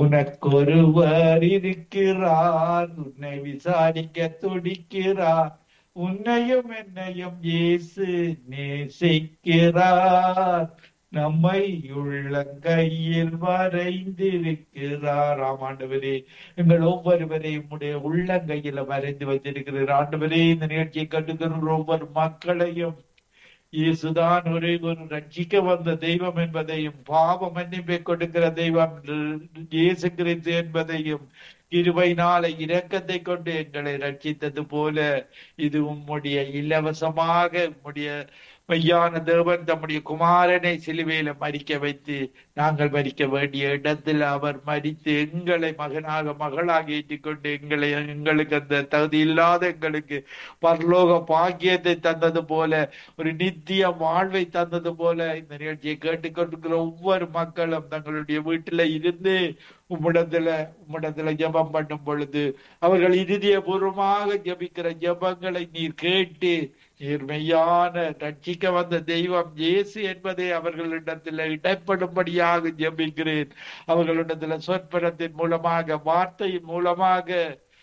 உனக்கொருவர் இருக்கிறார் உன்னை விசாரிக்க துடிக்கிறார் உன்னையும் என்னையும் இயேசு நேசிக்கிறார் நம்மை உள்ளங்கையில் வரைந்திருக்கிறார் ஆம் ஆண்டவரே எங்கள் ஒவ்வொருவரையும் உடைய உள்ளங்கையில வரைந்து வைத்திருக்கிறார் ஆண்டவரே இந்த நிகழ்ச்சியை கண்டுகிற ஒவ்வொரு மக்களையும் இயேசுதான் ஒரே ஒரு ரட்சிக்க வந்த தெய்வம் என்பதையும் பாவ மன்னிப்பை கொடுக்கிற தெய்வம் இயேசு கிறிஸ்து என்பதையும் இருவை நாளை இரக்கத்தை கொண்டு எங்களை ரட்சித்தது போல இது உம்முடைய இலவசமாக உம்முடைய மெய்யான தேவன் தம்முடைய குமாரனை சிலுவையில மறிக்க வைத்து நாங்கள் மறிக்க வேண்டிய இடத்தில் அவர் மறித்து எங்களை மகனாக மகளாக ஏற்றிக்கொண்டு எங்களை எங்களுக்கு அந்த தகுதி இல்லாத எங்களுக்கு பரலோக பாக்கியத்தை தந்தது போல ஒரு நித்திய வாழ்வை தந்தது போல இந்த நிகழ்ச்சியை கேட்டுக்கொண்டிருக்கிற ஒவ்வொரு மக்களும் தங்களுடைய வீட்டுல இருந்து உம்மிடத்துல உம்மிடத்துல ஜெபம் பண்ணும் பொழுது அவர்கள் இறுதிய பூர்வமாக ஜெபிக்கிற ஜெபங்களை நீர் கேட்டு நீர் மெய்யான ரட்சிக்க வந்த தெய்வம் இயேசு என்பதை அவர்களிடத்தில் இடைப்படும்படியாக ஜெபிக்கிறேன் அவர்களிடத்துல சொற்பனத்தின் மூலமாக வார்த்தையின் மூலமாக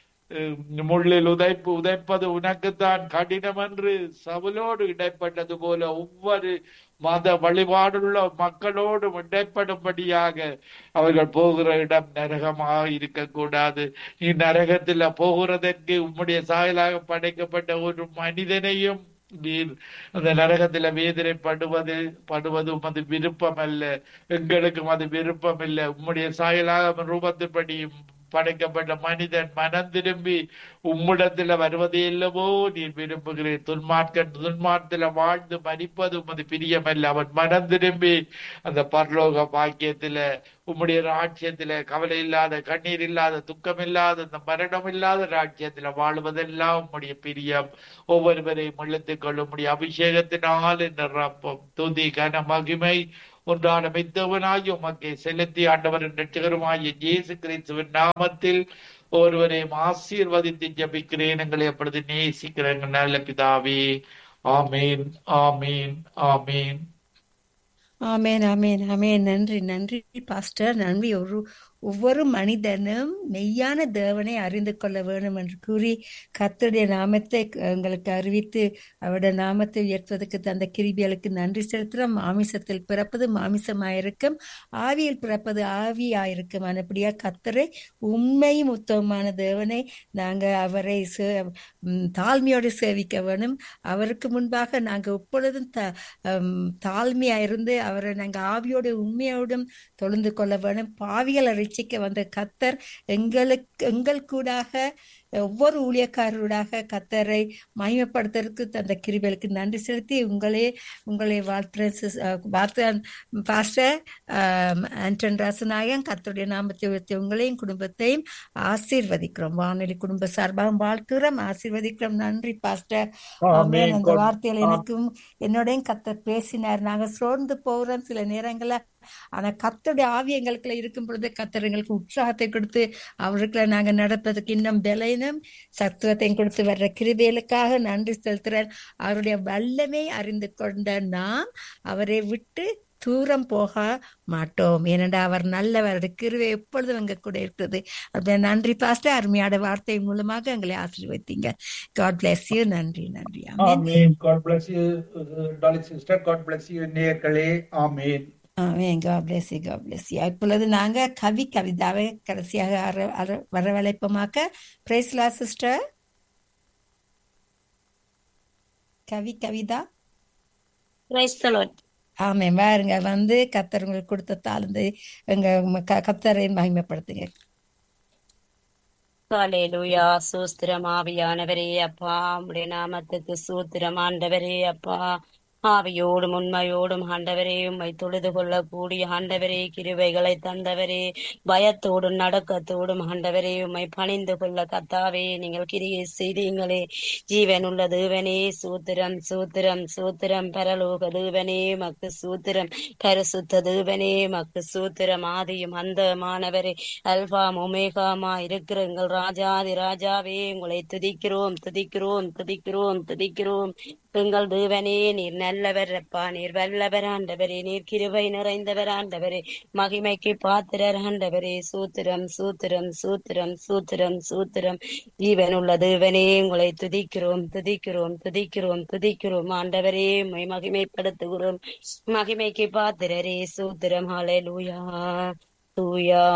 முள்ளில் உதைப்பு உதைப்பது உனக்குத்தான் கடினம் என்று சவுலோடு இடைப்பட்டது போல ஒவ்வொரு மத வழிபாடுள்ள மக்களோடு இடைப்படும்படியாக அவர்கள் போகிற இடம் நரகமாக இருக்கக்கூடாது நீ நரகத்துல போகிறதற்கு உம்முடைய சாயலாக படைக்கப்பட்ட ஒரு மனிதனையும் நீர் அந்த நரகத்துல வேதனைப்படுவது படுவது உமது விருப்பம் அல்ல எங்களுக்கும் அது விருப்பம் இல்லை உம்முடைய சாயலாக ரூபத்தின்படியும் படைக்கப்பட்ட மனிதன் மனம் திரும்பி உம்மிடத்துல வருவதே இல்லவோ நீர் விரும்புகிறேன் துன்மார்க்கன் துன்மார்க்கத்துல வாழ்ந்து மறிப்பது உமது பிரியமல்ல அவன் மனம் திரும்பி அந்த பரலோக பாக்கியத்துல உம்முடைய ராட்சியத்துல கவலை இல்லாத கண்ணீர் இல்லாத துக்கம் இல்லாத அந்த மரணம் இல்லாத ராட்சியத்துல வாழ்வதெல்லாம் உம்முடைய பிரியம் ஒவ்வொருவரையும் இழுத்துக் கொள்ள முடியும் அபிஷேகத்தினால் நிரப்பம் துதி கன மகிமை ஒன்றான மெத்தவனாய் உமக்கை செலுத்தி ஆண்டவரின் ரட்சகருமாய இயேசு கிறிஸ்துவின் நாமத்தில் ஒருவரையும் ஆசீர்வதித்து ஜபிக்கிறேன் எங்களை அப்பொழுது நேசிக்கிற எங்கள் நல்ல பிதாவே ஆமீன் ஆமீன் ஆமீன் ஆமேன் ஆமேன் ஆமேன் நன்றி நன்றி பாஸ்டர் நன்றி ஒரு ஒவ்வொரு மனிதனும் மெய்யான தேவனை அறிந்து கொள்ள வேண்டும் என்று கூறி கர்த்தருடைய நாமத்தை எங்களுக்கு அறிவித்து அவருடைய நாமத்தை உயர்த்துவதற்கு தந்த கிருபிகளுக்கு நன்றி செலுத்துகிறோம் மாமிசத்தில் பிறப்பது மாமிசமாயிருக்கும் ஆவியில் பிறப்பது ஆவியாயிருக்கும் அப்படியா கர்த்தரை உண்மையும் உத்தமமான தேவனை நாங்கள் அவரை தாழ்மையோடு சேவிக்க வேணும் அவருக்கு முன்பாக நாங்கள் எப்பொழுதும் த தாழ்மையாயிருந்து அவரை நாங்கள் ஆவியோடு உண்மையோடும் தொழுந்து கொள்ள வேணும் பாவிகளை ரட்சிக்க வந்த கத்தர் எங்களுக்கு எங்கள் கூடாக ஒவ்வொரு ஊழியக்காரருடாக கத்தரை மகிமைப்படுத்துறதுக்கு தந்த கிருபலுக்கு நன்றி செலுத்தி உங்களே உங்களை வாழ்த்துறேன் வாழ்த்து பாஸ்டர் ஆண்டன் ராசநாயகம் கத்தருடைய நாமத்தை உயர்த்தி உங்களையும் குடும்பத்தையும் ஆசீர்வதிக்கிறோம் வானொலி குடும்ப சார்பாக வாழ்த்துகிறோம் ஆசீர்வதிக்கிறோம் நன்றி பாஸ்டர் அந்த வார்த்தைகள் எனக்கும் என்னோடையும் கத்தர் பேசினார் நாங்க சோர்ந்து போகிறோம் சில நேரங்களில் ஆனா கத்தருடைய ஆவி எங்களுக்குள்ள இருக்கும் பொழுது கத்தர் எங்களுக்கு உற்சாகத்தை கொடுத்து அவருக்குள்ள நாங்க நடப்பதற்கு இன்னும் பலைனும் சத்துவத்தையும் கொடுத்து வர்ற கிருபைகளுக்காக நன்றி செலுத்துறேன் அவருடைய வல்லமை அறிந்து கொண்ட நாம் அவரை விட்டு தூரம் போக மாட்டோம் ஏனென்றா அவர் நல்லவர் கிருவை எப்பொழுதும் எங்க கூட இருக்குது அப்படி நன்றி பாஸ்டர் அருமையான வார்த்தை மூலமாக எங்களை ஆசீர்வதித்தீங்க காட் பிளஸ் யூ நன்றி நன்றி ஆமீன் God bless you Dolly sister God bless you நேயர்களே ஆமீன் ஆமேன் God bless you, God bless you. இப்பொழுது நாங்க கவி கவிதாவை கடைசியாக வரவழைப்போமாக்க பிரைஸ்லா சிஸ்டர் கவி கவிதா ஆமே பாருங்க வந்து கத்தர் உங்களுக்கு கொடுத்த தாழ்ந்து எங்க கத்தரை மகிமைப்படுத்துங்க காலேலுயா சூஸ்திரம் ஆவியானவரே அப்பா உடைய நாமத்துக்கு சூத்திரம் ஆண்டவரே அப்பா ஆவியோடும் உண்மையோடும் ஆண்டவரே உம்மை தொழுது கொள்ளக்கூடிய ஆண்டவரே கிருவைகளை தந்தவரே பயத்தோடும் நடக்கத்தோடும் ஆண்டவரே உம்மை பணிந்து கொள்ள கத்தாவே நீங்கள் கிரியை செய்தீங்களே ஜீவன் உள்ள தேவனே சூத்திரம் சூத்திரம் சூத்திரம் பரலோக தேவனே மக்கு சூத்திரம் பரிசுத்த தேவனே மக்கு சூத்திரம் ஆதியும் அந்த மாணவரே அல்பாம் உமேகாமா இருக்கிற எங்கள் ராஜாதி ராஜாவே உங்களை துதிக்கிறோம் துதிக்கிறோம் துதிக்கிறோம் துதிக்கிறோம் எங்கள் தேவனே நீர் நல்லவர் அப்பா நீர் வல்லவர் ஆண்டவரே நீர் கிருபை நிறைந்தவர் ஆண்டவரே மகிமைக்கு பாத்திரர் ஆண்டவரே சூத்திரம் சூத்திரம் சூத்திரம் சூத்திரம் சூத்திரம் ஜீவனுள்ள தேவனே உங்களை துதிக்கிறோம் துதிக்கிறோம் துதிக்கிறோம் துதிக்கிறோம் ஆண்டவரே உம்மை மகிமைப்படுத்துகிறோம் மகிமைக்கு பாத்திரரே சூத்திரம் ஹalleluya தூயா